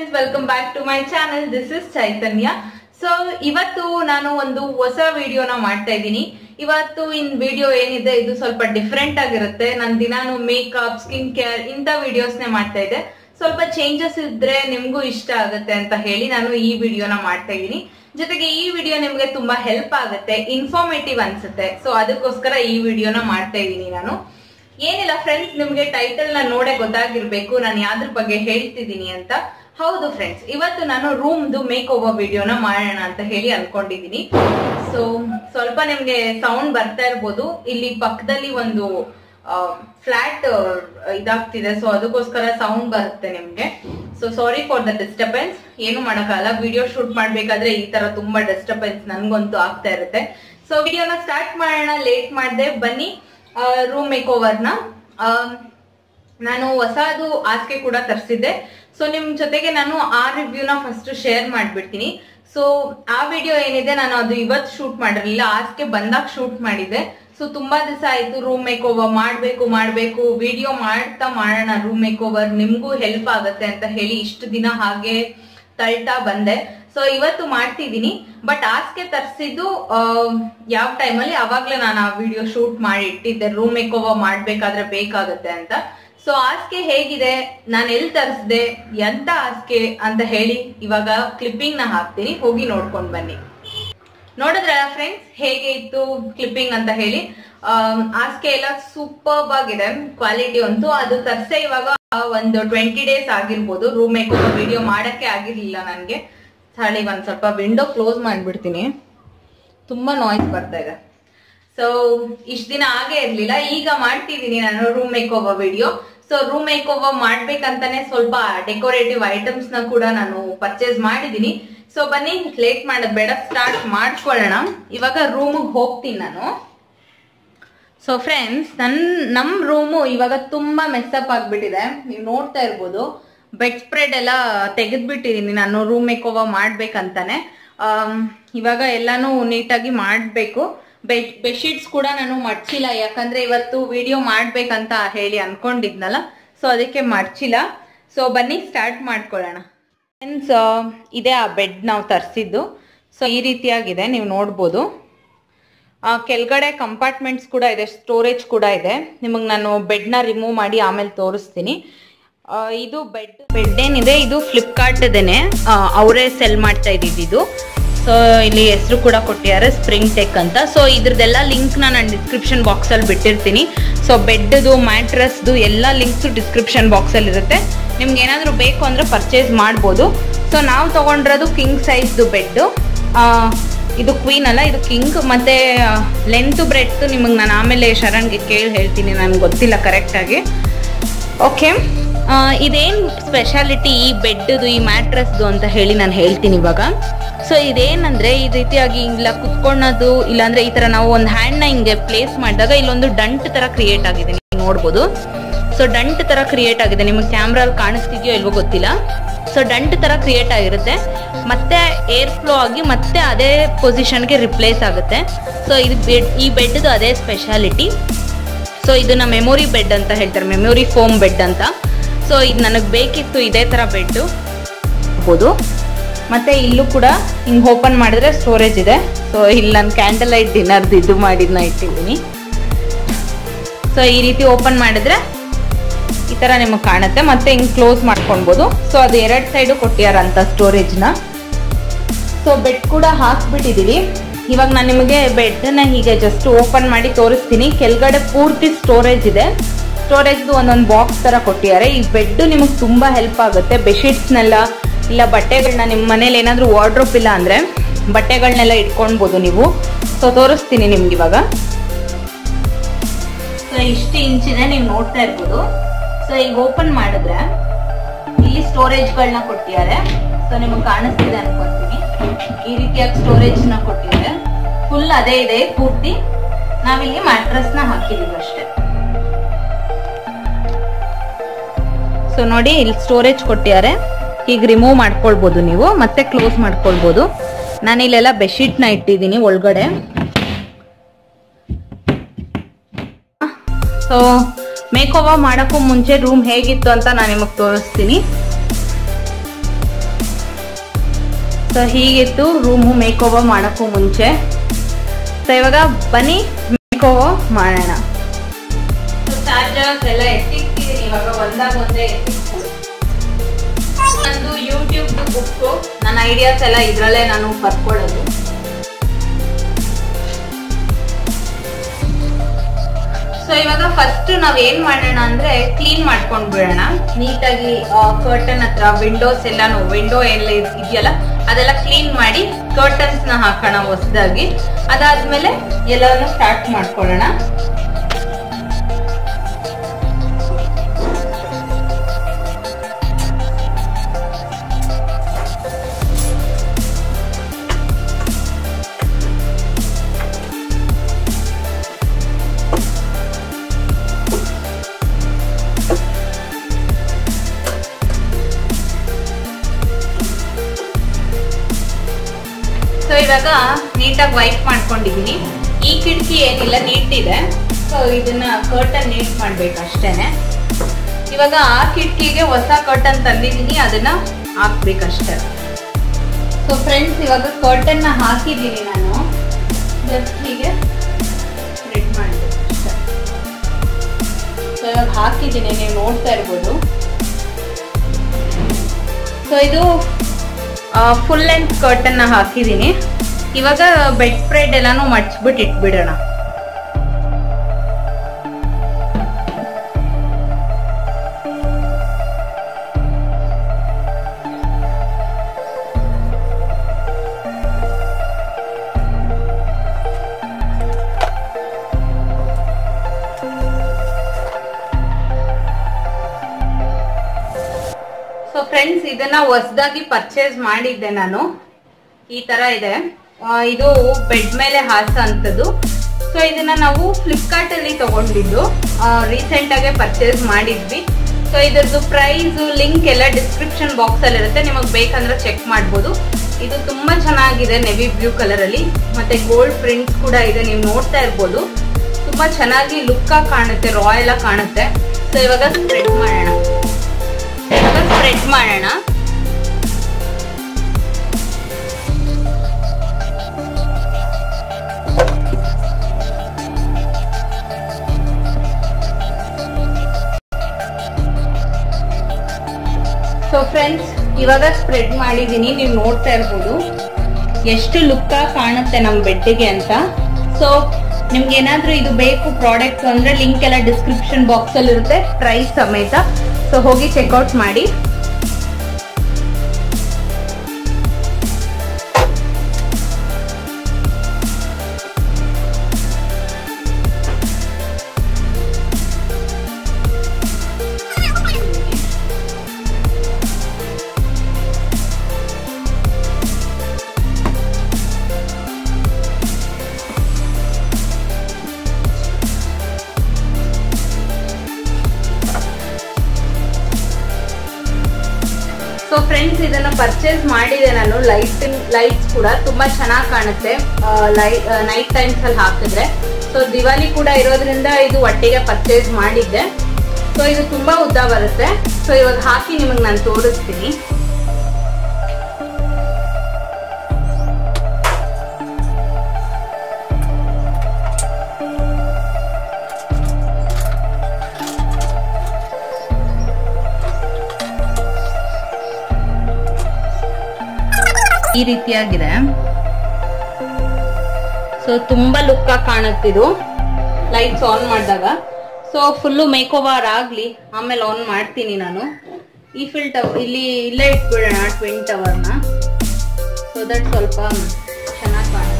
friends welcome back to my channel this is Chaitanya so ಇವತ್ತು ನಾನು ಒಂದು ಹೊಸ ವಿಡಿಯೋನ ಮಾಡ್ತಾ ಇದ್ದೀನಿ ಇವತ್ತು ಇನ್ ವಿಡಿಯೋ ಏನಿದೆ ಇದು ಸ್ವಲ್ಪ ಡಿಫ್ರೆಂಟ್ ಆಗಿರುತ್ತೆ ನಾನು ದಿನಾನು ಮೇಕಪ್ ಸ್ಕಿನ್ ಕೇರ್ ಇಂಥ ವಿಡಿಯೋಸ್ನೇ ಮಾಡ್ತಾ ಇದ್ದೆ ಸ್ವಲ್ಪ ಚೇಂಜಸ್ ಇದ್ರೆ ನಿಮ್ಗೂ ಇಷ್ಟ ಆಗುತ್ತೆ ಅಂತ ಹೇಳಿ ನಾನು ಈ ವಿಡಿಯೋನ ಮಾಡ್ತಾ ಇದ್ದೀನಿ ಜೊತೆಗೆ ಈ ವಿಡಿಯೋ ನಿಮ್ಗೆ ತುಂಬಾ ಹೆಲ್ಪ್ ಆಗುತ್ತೆ ಇನ್ಫಾರ್ಮೇಟಿವ್ ಅನ್ಸುತ್ತೆ ಸೊ ಅದಕ್ಕೋಸ್ಕರ ಈ ವಿಡಿಯೋನ ಮಾಡ್ತಾ ಇದ್ದೀನಿ ನಾನು ಏನಿಲ್ಲ ಫ್ರೆಂಡ್ಸ್ ನಿಮ್ಗೆ ಟೈಟಲ್ ನ ನೋಡೇ ಗೊತ್ತಾಗಿರ್ಬೇಕು ನಾನು ಯಾವ್ದ್ರ ಬಗ್ಗೆ ಹೇಳ್ತಿದ್ದೀನಿ ಅಂತ ಹೌದು ಫ್ರೆಂಡ್ಸ್ ಇವತ್ತು ನಾನು ರೂಮ್ದು ಮೇಕ್ ಓವರ್ ವಿಡಿಯೋನ ಮಾಡೋಣ ಅಂತ ಹೇಳಿ ಅನ್ಕೊಂಡಿದೀನಿ ಸೊ ಸ್ವಲ್ಪ ನಿಮ್ಗೆ ಸೌಂಡ್ ಬರ್ತಾ ಇರ್ಬೋದು ಇಲ್ಲಿ ಪಕ್ಕದಲ್ಲಿ ಒಂದು ಫ್ಲಾಟ್ ಇದಾಗ್ತಿದೆ ಸೊ ಅದಕ್ಕೋಸ್ಕರ ಸೌಂಡ್ ಬರುತ್ತೆ ನಿಮ್ಗೆ so sorry for the disturbance ಏನು ಮಾಡಕ್ಕಾಗಲ್ಲ ವಿಡಿಯೋ ಶೂಟ್ ಮಾಡ್ಬೇಕಾದ್ರೆ ಈ ತರ ತುಂಬಾ ಡಿಸ್ಟರ್ಬೆನ್ಸ್ ನನ್ಗಂತೂ ಆಗ್ತಾ ಇರುತ್ತೆ ಸೊ ವಿಡಿಯೋನ ಸ್ಟಾರ್ಟ್ ಮಾಡೋಣ ಲೇಟ್ ಮಾಡದೆ ಬನ್ನಿ ರೂಮ್ ಮೇಕ್ ಓವರ್ನ ನಾನು ಹೊಸದು ಹಾಸಿಗೆ ಕೂಡ ತರಿಸಿದ್ದೆ ಸೊ ನಿಮ್ ಜೊತೆಗೆ ನಾನು ಆ ರಿವ್ಯೂನ ಫಸ್ಟ್ ಶೇರ್ ಮಾಡ್ಬಿಡ್ತೀನಿ ಸೊ ಆ ವಿಡಿಯೋ ಏನಿದೆ ನಾನು ಅದು ಇವತ್ತು ಶೂಟ್ ಮಾಡಿರಲಿಲ್ಲ ಹಾಸಿಗೆ ಬಂದಾಗ ಶೂಟ್ ಮಾಡಿದ್ದೆ ಸೊ ತುಂಬಾ ದಿವಸ ಆಯ್ತು ರೂಮ್ ಮೇಕ್ ಓವರ್ ಮಾಡ್ಬೇಕು ಮಾಡ್ಬೇಕು ವಿಡಿಯೋ ಮಾಡ್ತಾ ಮಾಡೋಣ ರೂಮ್ ಮೇಕ್ ಓವರ್ ನಿಮ್ಗೂ ಹೆಲ್ಪ್ ಆಗುತ್ತೆ ಅಂತ ಹೇಳಿ ಇಷ್ಟು ದಿನ ಹಾಗೆ ತಳ್ತಾ ಬಂದೆ ಸೊ ಇವತ್ತು ಮಾಡ್ತಿದ್ದೀನಿ ಬಟ್ ಹಾಸಿಗೆ ತರಿಸಿದ್ದು ಯಾವ ಟೈಮಲ್ಲಿ ಅವಾಗ್ಲೇ ನಾನು ಆ ವಿಡಿಯೋ ಶೂಟ್ ಮಾಡಿ ಇಟ್ಟಿದ್ದೆ ರೂಮ್ ಮೇಕ್ ಓವರ್ ಮಾಡ್ಬೇಕಾದ್ರೆ ಬೇಕಾಗುತ್ತೆ ಅಂತ ಸೊ ಹಾಸಿಗೆ ಹೇಗಿದೆ ನಾನು ಎಲ್ಲಿ ತರಿಸ್ದೆ ಎಂತ ಹಾಸಿಗೆ ಅಂತ ಹೇಳಿ ಇವಾಗ ಕ್ಲಿಪ್ಪಿಂಗ್ ನ ಹಾಕ್ತೀನಿ ಹೋಗಿ ನೋಡ್ಕೊಂಡ್ ಬನ್ನಿ ನೋಡಿದ್ರಲ್ಲ ಫ್ರೆಂಡ್ಸ್ ಹೇಗೆ ಇತ್ತು ಕ್ಲಿಪ್ಪಿಂಗ್ ಅಂತ ಹೇಳಿ ಹಾಸಿಗೆ ಎಲ್ಲ ಸೂಪರ್ಬ್ ಆಗಿದೆ ಕ್ವಾಲಿಟಿ ಅಂತೂ ಅದು ತರ್ಸೆ ಇವಾಗ ಒಂದು ಟ್ವೆಂಟಿ ಡೇಸ್ ಆಗಿರ್ಬೋದು ರೂಮ್ ಮೇಕ್ ವಿಡಿಯೋ ಮಾಡಕ್ಕೆ ಆಗಿರ್ಲಿಲ್ಲ ನನ್ಗೆ ತಾಳಿ ಒಂದ್ ಸ್ವಲ್ಪ ವಿಂಡೋ ಕ್ಲೋಸ್ ಮಾಡ್ಬಿಡ್ತೀನಿ ತುಂಬಾ ನಾಯ್ಸ್ ಬರ್ತಾ ಇದೆ ಸೊ ಇಷ್ಟ ದಿನ ಆಗೇ ಇರ್ಲಿಲ್ಲ ಈಗ ಮಾಡ್ತಿದ್ದೀನಿ ನಾನು room make over video so room make over ಮಾಡ್ಬೇಕಂತಾನೆ ಸ್ವಲ್ಪ ಡೆಕೋರೇಟಿವ್ ಐಟಮ್ಸ್ ನ ಕೂಡ ನಾನು ಪರ್ಚೇಸ್ ಮಾಡಿದೀನಿ ಸೊ ಬನ್ನಿ ಲೇಟ್ ಮಾಡೋದ್ ಬೇಡ ಸ್ಟಾರ್ಟ್ ಮಾಡ್ಕೊಳ್ಳೋಣ ಇವಾಗ ರೂಮ್ ಹೋಗ್ತೀನಿ ನಾನು ಸೊ ಫ್ರೆಂಡ್ಸ್ ನನ್ ನಮ್ ರೂಮು ಇವಾಗ ತುಂಬಾ ಮೆಸ್ಸಪ್ ಆಗ್ಬಿಟ್ಟಿದೆ ನೀವು ನೋಡ್ತಾ ಇರ್ಬೋದು ಬೆಡ್ ಸ್ಪ್ರೆಡ್ ಎಲ್ಲ ತೆಗೆದ್ಬಿಟ್ಟಿದೀನಿ ನಾನು ರೂಮ್ ಮೇಕ್ ಓವರ್ ಮಾಡ್ಬೇಕಂತಾನೆ ಇವಾಗ ಎಲ್ಲಾನು ನೀಟಾಗಿ ಮಾಡ್ಬೇಕು ಬೆಡ್ ಬೆಡ್ಶೀಟ್ಸ್ ಕೂಡ ನಾನು ಮಡ್ಚಿಲ್ಲ ಯಾಕಂದ್ರೆ ಇವತ್ತು ವಿಡಿಯೋ ಮಾಡ್ಬೇಕಂತ ಹೇಳಿ ಅನ್ಕೊಂಡಿದ್ನಲ್ಲ ಸೊ ಅದಕ್ಕೆ ಮಡ್ಚಿಲ್ಲ ಸೊ ಬನ್ನಿ ಸ್ಟಾರ್ಟ್ ಮಾಡ್ಕೊಳ್ಳೋಣ ಫ್ರೆಂಡ್ಸ್ ಇದೇ ಆ ಬೆಡ್ ನಾವು ತರಿಸಿದ್ದು ಸೊ ಈ ರೀತಿಯಾಗಿದೆ ನೀವು ನೋಡ್ಬೋದು ಕೆಳಗಡೆ ಕಂಪಾರ್ಟ್ಮೆಂಟ್ಸ್ ಕೂಡ ಇದೆ ಸ್ಟೋರೇಜ್ ಕೂಡ ಇದೆ ನಿಮಗೆ ನಾನು ಬೆಡ್ನ ರಿಮೂವ್ ಮಾಡಿ ಆಮೇಲೆ ತೋರಿಸ್ತೀನಿ ಇದು ಬೆಡ್ ಬೆಡ್ ಏನಿದೆ ಇದು ಫ್ಲಿಪ್ಕಾರ್ಟ್ದೇನೆ ಅವರೇ ಸೆಲ್ ಮಾಡ್ತಾ ಇದ್ದಿದ್ದು ಸೊ ಇಲ್ಲಿ ಹೆಸರು ಕೂಡ ಕೊಟ್ಟಿದ್ದಾರೆ ಸ್ಪ್ರಿಂಗ್ ಟೆಕ್ ಅಂತ ಸೊ ಇದ್ರದ್ದೆಲ್ಲ ಲಿಂಕ್ನ ನಾನು ಡಿಸ್ಕ್ರಿಪ್ಷನ್ ಬಾಕ್ಸಲ್ಲಿ ಬಿಟ್ಟಿರ್ತೀನಿ ಸೊ ಬೆಡ್ದು ಮ್ಯಾಟ್ರಸ್ದು ಎಲ್ಲ ಲಿಂಕ್ಸು ಡಿಸ್ಕ್ರಿಪ್ಷನ್ ಬಾಕ್ಸಲ್ಲಿ ಇರುತ್ತೆ ನಿಮ್ಗೆ ಏನಾದರೂ ಬೇಕು ಅಂದರೆ ಪರ್ಚೇಸ್ ಮಾಡ್ಬೋದು ಸೊ ನಾವು ತೊಗೊಂಡಿರೋದು ಕಿಂಗ್ ಸೈಜ್ದು ಬೆಡ್ಡು ಇದು ಕ್ವೀನ್ ಅಲ್ಲ ಇದು ಕಿಂಗ್ ಮತ್ತು ಲೆಂತ್ ಬ್ರೆಡ್ತು ನಿಮಗೆ ನಾನು ಆಮೇಲೆ ಶರಣ್ಗೆ ಕೇಳಿ ಹೇಳ್ತೀನಿ ನನಗೆ ಗೊತ್ತಿಲ್ಲ ಕರೆಕ್ಟಾಗಿ ಓಕೆ ಇದೇನು ಸ್ಪೆಷಾಲಿಟಿ ಈ ಬೆಡ್ದು ಈ ಮ್ಯಾಟ್ರಸ್ದು ಅಂತ ಹೇಳಿ ನಾನು ಹೇಳ್ತೀನಿ ಇವಾಗ ಸೊ ಇದೇನಂದ್ರೆ ಈ ರೀತಿಯಾಗಿ ಇಲ್ಲ ಕುತ್ಕೊಳ್ಳೋದು ಇಲ್ಲಾಂದ್ರೆ ಈ ತರ ನಾವು ಒಂದು ಹ್ಯಾಂಡ್ನ ಹಿಂಗೆ ಪ್ಲೇಸ್ ಮಾಡಿದಾಗ ಇಲ್ಲೊಂದು ಡಂಟ್ ತರ ಕ್ರಿಯೇಟ್ ಆಗಿದೆ ನೀವು ನೋಡ್ಬೋದು ಸೊ ಡಂಟ್ ತರ ಕ್ರಿಯೇಟ್ ಆಗಿದೆ ನಿಮಗೆ ಕ್ಯಾಮ್ರಲ್ಲಿ ಕಾಣಿಸ್ತಿದ್ಯೋ ಇಲ್ವೋ ಗೊತ್ತಿಲ್ಲ ಸೊ ಡಂಟ್ ತರ ಕ್ರಿಯೇಟ್ ಆಗಿರುತ್ತೆ ಮತ್ತೆ ಏರ್ ಫ್ಲೋ ಆಗಿ ಮತ್ತೆ ಅದೇ ಪೊಸಿಷನ್ಗೆ ರಿಪ್ಲೇಸ್ ಆಗುತ್ತೆ ಸೊ ಇದು ಬೆಡ್ ಈ ಬೆಡ್ದು ಅದೇ ಸ್ಪೆಷಾಲಿಟಿ ಸೊ ಇದನ್ನ ಮೆಮೊರಿ ಬೆಡ್ ಅಂತ ಹೇಳ್ತಾರೆ ಮೆಮೊರಿ ಫೋಮ್ ಬೆಡ್ ಅಂತ ಸೊ ಇದು ನನಗೆ ಬೇಕಿತ್ತು ಇದೇ ಥರ ಬೆಡ್ಡು ಬೋದು ಮತ್ತೆ ಇಲ್ಲೂ ಕೂಡ ಹಿಂಗೆ ಓಪನ್ ಮಾಡಿದ್ರೆ ಸ್ಟೋರೇಜ್ ಇದೆ ಸೊ ಇಲ್ಲಿ ನಾನು ಕ್ಯಾಂಡಲ್ ಲೈಟ್ ಡಿನ್ನರ್ದು ಇದು ಮಾಡಿದ್ನ ಇಟ್ಟಿದ್ದೀನಿ ಸೊ ಈ ರೀತಿ ಓಪನ್ ಮಾಡಿದ್ರೆ ಈ ಥರ ನಿಮಗೆ ಕಾಣುತ್ತೆ ಮತ್ತೆ ಹಿಂಗೆ ಕ್ಲೋಸ್ ಮಾಡ್ಕೊಳ್ಬೋದು ಸೊ ಅದು ಎರಡು ಸೈಡು ಕೊಟ್ಟಿಯಾರಂತ ಸ್ಟೋರೇಜ್ನ ಸೊ ಬೆಡ್ ಕೂಡ ಹಾಕ್ಬಿಟ್ಟಿದ್ದೀವಿ ಇವಾಗ ನಾನು ನಿಮಗೆ ಬೆಡ್ನ ಹೀಗೆ ಜಸ್ಟ್ ಓಪನ್ ಮಾಡಿ ತೋರಿಸ್ತೀನಿ ಕೆಳಗಡೆ ಪೂರ್ತಿ ಸ್ಟೋರೇಜ್ ಇದೆ ಸ್ಟೋರೇಜ್ದು ಒಂದೊಂದು ಬಾಕ್ಸ್ ಥರ ಕೊಟ್ಟಿದ್ದಾರೆ ಈ ಬೆಡ್ ನಿಮಗೆ ತುಂಬ ಹೆಲ್ಪ್ ಆಗುತ್ತೆ ಬೆಡ್ಶೀಟ್ಸ್ನೆಲ್ಲ ಇಲ್ಲ ಬಟ್ಟೆಗಳನ್ನ ನಿಮ್ಮ ಮನೇಲಿ ಏನಾದರೂ ವಾರ್ಡ್ರೋಪ್ ಇಲ್ಲ ಅಂದರೆ ಬಟ್ಟೆಗಳನ್ನೆಲ್ಲ ಇಟ್ಕೊಳ್ಬೋದು ನೀವು ಸೊ ತೋರಿಸ್ತೀನಿ ನಿಮ್ಗೆ ಇವಾಗ ಸೊ ಇಷ್ಟು ಇಂಚಿದೆ ನೀವು ನೋಡ್ತಾ ಇರ್ಬೋದು ಸೊ ಈಗ ಓಪನ್ ಮಾಡಿದ್ರೆ ಇಲ್ಲಿ ಸ್ಟೋರೇಜ್ಗಳನ್ನ ಕೊಟ್ಟಿದ್ದಾರೆ ಸೊ ನಿಮಗೆ ಕಾಣಿಸ್ತಿದೆ ಅನ್ಕೊಂತೀನಿ ಈ ರೀತಿಯಾಗಿ ಸ್ಟೋರೇಜ್ನ ಕೊಟ್ಟಿದ್ದಾರೆ ಫುಲ್ ಅದೇ ಇದೆ ಪೂರ್ತಿ ನಾವಿಲ್ಲಿ ಮ್ಯಾಟ್ರಸ್ನ ಹಾಕಿದೀವಿ ಅಷ್ಟೇ ಸೊ ನೋಡಿ ಇಲ್ಲಿ ಸ್ಟೋರೇಜ್ ಕೊಟ್ಟಿದ್ದಾರೆ ಈಗ ರಿಮೂವ್ ಮಾಡ್ಕೊಳ್ಬೋದು ನೀವು ಮತ್ತೆ ಕ್ಲೋಸ್ ಮಾಡ್ಕೊಳ್ಬೋದು ನಾನು ಇಲ್ಲೆಲ್ಲ ಬೆಡ್ಶೀಟ್ನ ಇಟ್ಟಿದ್ದೀನಿ ಒಳಗಡೆ ಸೊ ಮೇಕ್ ಓವರ್ ಮಾಡೋಕ್ಕೂ ಮುಂಚೆ ರೂಮ್ ಹೇಗಿತ್ತು ಅಂತ ನಾನು ನಿಮಗೆ ತೋರಿಸ್ತೀನಿ ಸೊ ಹೀಗಿತ್ತು ರೂಮು ಮೇಕ್ ಓವರ್ ಮಾಡೋಕ್ಕೂ ಮುಂಚೆ ಸೊ ಇವಾಗ ಬನ್ನಿ ಮೇಕ್ ಓವರ್ ಮಾಡೋಣ ಚಾರ್ಜರ್ಸ್ ಎಲ್ಲ ಎತ್ತಿಕ್ತಿದ್ದೀನಿ ಇವಾಗ ಒಂದಾಗ ಒಂದೇ ನಂದು ಯೂಟ್ಯೂಬ್ ಬುಕ್ಕು ನನ್ನ ಐಡಿಯಾಸ್ ಎಲ್ಲ ಇದರಲ್ಲೇ ನಾನು ಬರ್ಕೊಳ್ಳೋದು ಸೊ ಇವಾಗ ಫಸ್ಟ್ ನಾವ್ ಏನ್ ಮಾಡೋಣ ಅಂದ್ರೆ ಕ್ಲೀನ್ ಮಾಡ್ಕೊಂಡ್ ಬಿಡೋಣ ನೀಟಾಗಿ ಕರ್ಟನ್ ಹತ್ರ ವಿಂಡೋಸ್ ಎಲ್ಲಾನು ವಿಂಡೋ ಎಲ್ಲ ಇದ್- ಇದೆಯಲ್ಲ ಅದೆಲ್ಲ ಕ್ಲೀನ್ ಮಾಡಿ ಕರ್ಟನ್ಸ್ ನ ಹಾಕೋಣ ಹೊಸದಾಗಿ ಅದಾದ್ಮೇಲೆ ಎಲ್ಲಾನು ಸ್ಟಾರ್ಟ್ ಮಾಡ್ಕೊಳ್ಳೋಣ ಸೊ ಇವಾಗ ನೀಟಾಗಿ ವೈಪ್ ಮಾಡ್ಕೊಂಡಿದೀನಿ ಈ ಕಿಟಕಿ ಏನಿಲ್ಲ ನೀಟ್ ಇದೆ ಸೊ ಇದನ್ನ ಕರ್ಟನ್ ನೀಟ್ ಮಾಡ್ಬೇಕು ಅಷ್ಟೇನೆ ಇವಾಗ ಆ ಕಿಟಕಿಗೆ ಹೊಸ ಕರ್ಟನ್ ತಂದಿದ್ದೀನಿ ಅದನ್ನ ಹಾಕ್ಬೇಕಷ್ಟೇ ಸೊ ಫ್ರೆಂಡ್ಸ್ ಇವಾಗ ಕರ್ಟನ್ ನ ಹಾಕಿದ್ದೀನಿ ನಾನು ಜಸ್ಟ್ ಹೀಗೆ ಸ್ಪ್ರೆಡ್ ಮಾಡಬೇಕು ಅಷ್ಟೇ ಸೊ ಇವಾಗ ಹಾಕಿದ್ದೀನಿ ನೀವು ನೋಡ್ತಾ ಇರ್ಬೋದು ಸೊ ಇದು ಫುಲ್ ಲೆಂತ್ ಕರ್ಟನ್ ಹಾಕಿದ್ದೀನಿ ಇವಾಗ ಬೆಡ್ ಸ್ಪ್ರೆಡ್ ಎಲ್ಲಾನು ಮಡ್ಚ್ಬಿಟ್ಟು ಇಟ್ಬಿಡೋಣ ಸೊ ಫ್ರೆಂಡ್ಸ್ ಇದನ್ನ ಹೊಸದಾಗಿ ಪರ್ಚೇಸ್ ಮಾಡಿದ್ದೆ ನಾನು ಈ ತರ ಇದೆ ಆ, ಇದು ಬೆಡ್ ಮೇಲೆ ಹಾಸ ಅಂತದ್ದು ಸೊ ಇದನ್ನ ನಾವು ಫ್ಲಿಪ್ಕಾರ್ಟ್ ಅಲ್ಲಿ ತಗೊಂಡಿದ್ದು ರೀಸೆಂಟ್ ಆಗಿ ಪರ್ಚೇಸ್ ಮಾಡಿದ್ವಿ ಸೊ ಇದ್ರದ್ದು ಪ್ರೈಸ್ ಲಿಂಕ್ ಎಲ್ಲ ಡಿಸ್ಕ್ರಿಪ್ಷನ್ ಬಾಕ್ಸ್ ಅಲ್ಲಿ ಇರುತ್ತೆ ನಿಮಗೆ ಬೇಕಂದ್ರೆ ಚೆಕ್ ಮಾಡ್ಬೋದು ಇದು ತುಂಬಾ ಚೆನ್ನಾಗಿದೆ ನೆವಿ ಬ್ಲೂ ಕಲರ್ ಅಲ್ಲಿ ಮತ್ತೆ ಗೋಲ್ಡ್ ಪ್ರಿಂಟ್ಸ್ ಕೂಡ ಇದೆ ನೀವು ನೋಡ್ತಾ ಇರ್ಬೋದು ತುಂಬಾ ಚೆನ್ನಾಗಿ ಲುಕ್ ಆಗಿ ಕಾಣುತ್ತೆ ರಾಯಲ್ ಆಗಿ ಕಾಣುತ್ತೆ ಸೊ ಇವಾಗ ಸ್ಪ್ರೆಡ್ ಮಾಡೋಣ ಇವಾಗ ಸ್ಪ್ರೆಡ್ ಮಾಡೋಣ ಸೊ ಫ್ರೆಂಡ್ಸ್ ಇವಾಗ ಸ್ಪ್ರೆಡ್ ಮಾಡಿದ್ದೀನಿ ನೀವು ನೋಡ್ತಾ ಇರ್ಬೋದು ಎಷ್ಟು ಲುಕ್ ಕಾಣುತ್ತೆ ನಮ್ಮ ಬೆಡ್ಡಿಗೆ ಅಂತ ಸೊ ನಿಮ್ಗೆ ಏನಾದ್ರೂ ಇದು ಬೇಕು ಪ್ರಾಡಕ್ಟ್ ಅಂದ್ರೆ ಲಿಂಕ್ ಎಲ್ಲ ಡಿಸ್ಕ್ರಿಪ್ಷನ್ ಬಾಕ್ಸ್ ಅಲ್ಲಿ ಇರುತ್ತೆ ಪ್ರೈಸ್ ಸಮೇತ ಸೊ ಹೋಗಿ ಚೆಕ್ಔಟ್ ಮಾಡಿ ಸೊ ಫ್ರೆಂಡ್ಸ್ ಇದನ್ನ ಪರ್ಚೇಸ್ ಮಾಡಿದೆ ನಾನು ಲೈಟ್ ಲೈಟ್ಸ್ ಕೂಡ ತುಂಬಾ ಚೆನ್ನಾಗಿ ಕಾಣುತ್ತೆ ನೈಟ್ ಟೈಮ್ಸ್ ಅಲ್ಲಿ ಹಾಕಿದ್ರೆ ಸೊ ದಿವಾಲಿ ಕೂಡ ಇರೋದ್ರಿಂದ ಇದು ಒಟ್ಟಿಗೆ ಪರ್ಚೇಸ್ ಮಾಡಿದ್ದೆ ಸೊ ಇದು ತುಂಬಾ ಉದ್ದ ಬರುತ್ತೆ ಸೊ ಇವಾಗ ಹಾಕಿ ನಿಮಗೆ ನಾನು ತೋರಿಸ್ತೀನಿ ಈ ರೀತಿಯಾಗಿದೆ ಸೊ ತುಂಬಾ ಲುಕ್ ಆಗಿ ಕಾಣುತ್ತಿದು ಲೈಟ್ಸ್ ಆನ್ ಮಾಡಿದಾಗ ಸೊ ಫುಲ್ಲು ಮೇಕ್ ಓವರ್ ಆಗ್ಲಿ ಆಮೇಲೆ ಆನ್ ಮಾಡ್ತೀನಿ ನಾನು ಈ ಫಿಲ್ ಟವ್ ಇಲ್ಲಿ ಇಲ್ಲೇ ಇಟ್ಬಿಡೋಣ ಟ್ವಿನ್ ಟವರ್ನ ಸೊ ದಟ್ ಸ್ವಲ್ಪ ಚೆನ್ನಾಗಿ ಕಾಣುತ್ತೆ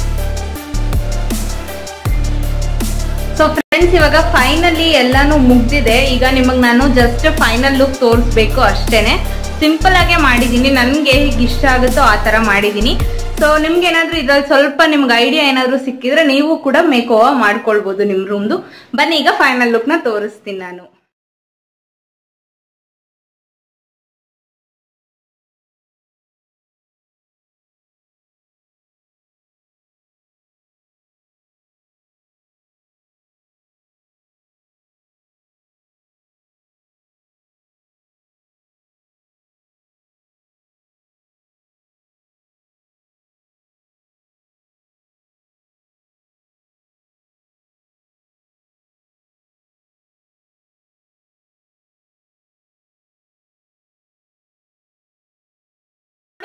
ಸೊ ಫ್ರೆಂಡ್ಸ್ ಇವಾಗ ಫೈನಲಿ ಎಲ್ಲಾನು ಮುಗ್ದಿದೆ ಈಗ ನಿಮಗೆ ನಾನು ಜಸ್ಟ್ ಫೈನಲ್ ಲುಕ್ ತೋರಿಸ್ಬೇಕು ಅಷ್ಟೇನೆ ಸಿಂಪಲ್ ಆಗೇ ಮಾಡಿದೀನಿ ನನ್ಗೆ ಹೇಗೆ ಇಷ್ಟ ಆಗುತ್ತೋ ಆ ತರ ಮಾಡಿದೀನಿ ಸೊ ನಿಮ್ಗೆ ಏನಾದ್ರೂ ಇದ್ರಲ್ಲಿ ಸ್ವಲ್ಪ ನಿಮ್ಗೆ ಐಡಿಯಾ ಏನಾದ್ರೂ ಸಿಕ್ಕಿದ್ರೆ ನೀವು ಕೂಡ ಮೇಕ್ ಓವರ್ ಮಾಡ್ಕೊಳ್ಬಹುದು ನಿಮ್ ರೂಮ್ದು ಬನ್ನಿ ಈಗ ಫೈನಲ್ ಲುಕ್ ನ ತೋರಿಸ್ತೀನಿ ನಾನು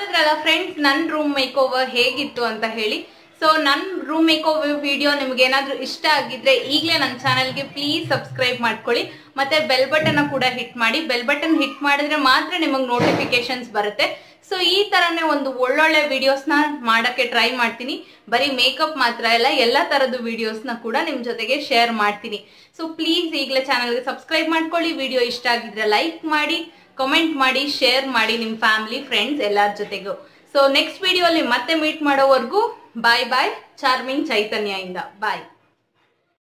ನೋಡಿದ್ರಲ್ಲ ಫ್ರೆಂಡ್ಸ್ ನನ್ನ ರೂಮ್ ಮೇಕ್ ಓವರ್ ಹೇಗಿತ್ತು ಅಂತ ಹೇಳಿ ಸೊ ನನ್ನ ರೂಮ್ ಮೇಕ್ ಓವರ್ ವಿಡಿಯೋ ನಿಮ್ಗೆ ಏನಾದ್ರೂ ಇಷ್ಟ ಆಗಿದ್ರೆ ಈಗಲೇ ನನ್ನ ಚಾನಲ್ಗೆ ಪ್ಲೀಸ್ ಸಬ್ಸ್ಕ್ರೈಬ್ ಮಾಡ್ಕೊಳ್ಳಿ ಮತ್ತೆ ಬೆಲ್ ಬಟನ್ ಕೂಡ ಹಿಟ್ ಮಾಡಿ ಬೆಲ್ ಬಟನ್ ಹಿಟ್ ಮಾಡಿದ್ರೆ ಮಾತ್ರ ನಿಮಗೆ ನೋಟಿಫಿಕೇಶನ್ಸ್ ಬರುತ್ತೆ ಸೊ ಈ ತರನೇ ಒಂದು ಒಳ್ಳೊಳ್ಳೆ ವಿಡಿಯೋಸ್ನ ಮಾಡಕ್ಕೆ ಟ್ರೈ ಮಾಡ್ತೀನಿ ಬರೀ ಮೇಕಪ್ ಮಾತ್ರ ಅಲ್ಲ ಎಲ್ಲ ತರದ ವಿಡಿಯೋಸ್ನ ಕೂಡ ನಿಮ್ ಜೊತೆಗೆ ಶೇರ್ ಮಾಡ್ತೀನಿ ಸೊ ಪ್ಲೀಸ್ ಈಗಲೇ ಚಾನಲ್ಗೆ ಸಬ್ಸ್ಕ್ರೈಬ್ ಮಾಡ್ಕೊಳ್ಳಿ ವಿಡಿಯೋ ಇಷ್ಟ ಆಗಿದ್ರೆ ಲೈಕ್ ಮಾಡಿ ಕಮೆಂಟ್ ಮಾಡಿ ಶೇರ್ ಮಾಡಿ ನಿಮ್ಮ ಫ್ಯಾಮಿಲಿ ಫ್ರೆಂಡ್ಸ್ ಎಲ್ಲರ ಜೊತೆಗೂ ಸೊ ನೆಕ್ಸ್ಟ್ ವಿಡಿಯೋ ಅಲ್ಲಿ ಮತ್ತೆ ಮೀಟ್ ಮಾಡೋವರೆಗೂ ಬಾಯ್ ಬಾಯ್ ಚಾರ್ಮಿಂಗ್ ಚೈತನ್ಯ ಇಂದ ಬಾಯ್